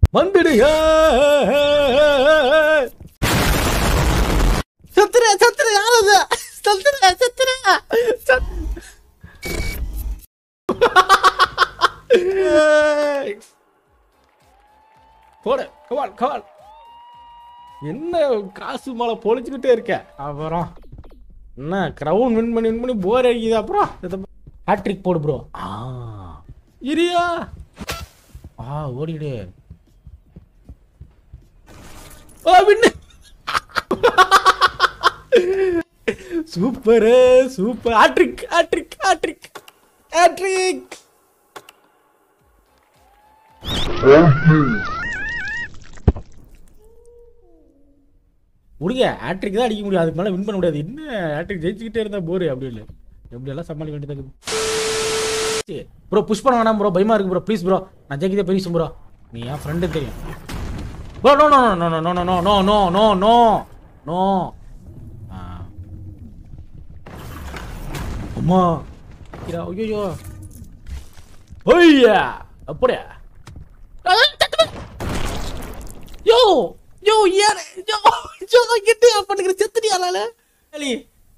வந்துடு சத்துற சத்துற யாரது சத்துற சத்துற சத்- போடு கவால் கவால் என்ன காசு மேல பொழிச்சுக்கிட்டே இருக்க அப்புறம் என்ன கிரவுன் வின் பண்ணி வின் பண்ணி போர் அடிக்குது அப்புறம் ஹேட்ரிக் போடு ப்ரோ ஆ இரியா ஆ ஓடிடு ஆ வின்னு super super hattrick hattrick hattrick hattrick விடுங்க ஹேட்ரிக் தான் அடிக்க முடியும் அதுக்கு மேலே வின் பண்ண முடியாது என்ன ஹேட்ரிக் ஜெயிச்சுக்கிட்டே இருந்தா போரு அப்படி இல்லை எப்படி எல்லாம் சமாளிக்க வேண்டியதாக ப்ரோ புஷ் பண்ண வேணாம் ப்ரோ பயமா இருக்கு ப்ரோ ப்ளீஸ் ப்ரோ நான் ஜெயிக்கதே பெரிய ப்ரோ நீ என் ஃப்ரெண்டு தெரியும் bro no no no no no no no no no no no அம்மா ஐயோ ஐயா அப்படியா யோ யோ யார் யோ யோ கிட்டே பண்ணுகிற செத்துட்டியால அலி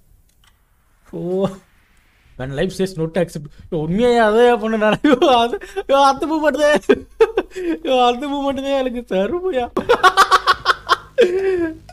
ஓ when life says not to accept உண்மையா அதே பண்ண ஐயோ அது ஐயோ, அந்த மூமெண்ட் தான் ஐயோ, அந்த மூமெண்ட் தான் எனக்கு தருமையா